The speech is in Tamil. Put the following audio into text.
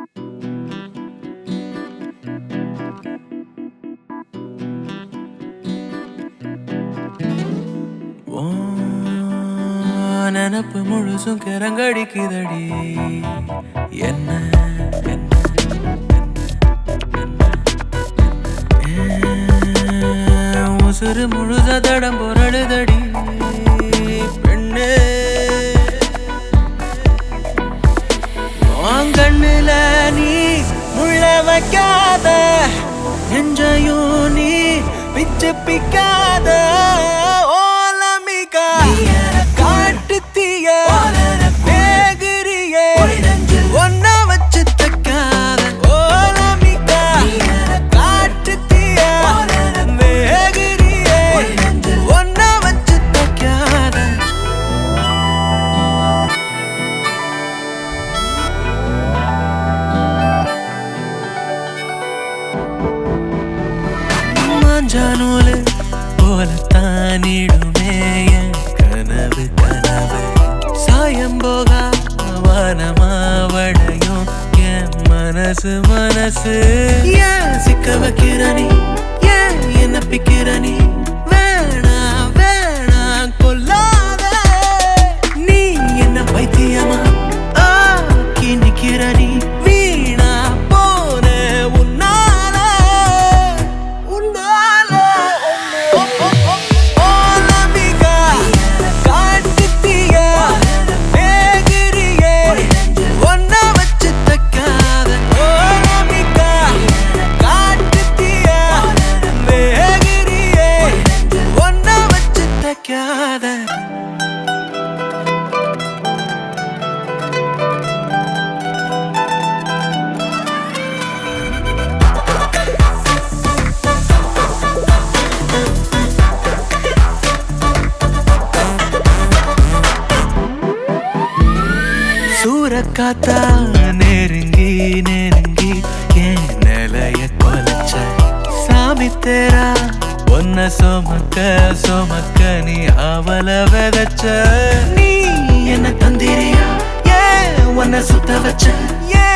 ஓ, நினப்பு முழுசும் கிறங்கடிக்குதடி என்ன என்ன, ஏன் உசுறு முழுத தடம் பொருளுதடி பெண்ணே உன் கண்ணுல நீ முள்ள வைக்காத நெஞ்சையும் நீ பிச்சு பிக்காத ஓலமிகா காட்டு தீய வேகிரியே ஒன்ன வச்சு தக்காத ஓலமிகா காட்டு தீய வேகிரியே ஒன்ன வச்சு தக்காத மாஞ்சானூலு போலத்தானிடுமே என் கனவு கனவு சாயம் போகா வானமாவடையும் என் மனசு மனசு ஏன் சிக்க வைக்கிற நீ ஏன் என்ன பிக்கிற நீ வேணா வேணா கொல்லாத நீ என்ன பைத்தியமா ஆக்கி நிக்கிற நீ வீணா போன உன்னால உன்னால ஓலமிகா காட்டு தீய வேகிரியே ஒன்ன வச்சு தக்காத ஓலமிகா காட்டு தீய வேகிரியே ஒன்ன வச்சு தக்காத சூரக்காத்தா நெருங்கி நெருங்கி என் நிலைய கொலைச்ச சாமி தேரா ஒன்ன சுமக்க சுமக்க நீ அவள விதைச்ச நீ என்ன தந்திரியா ஏன் உன்னை சுத்த வச்ச ஏன்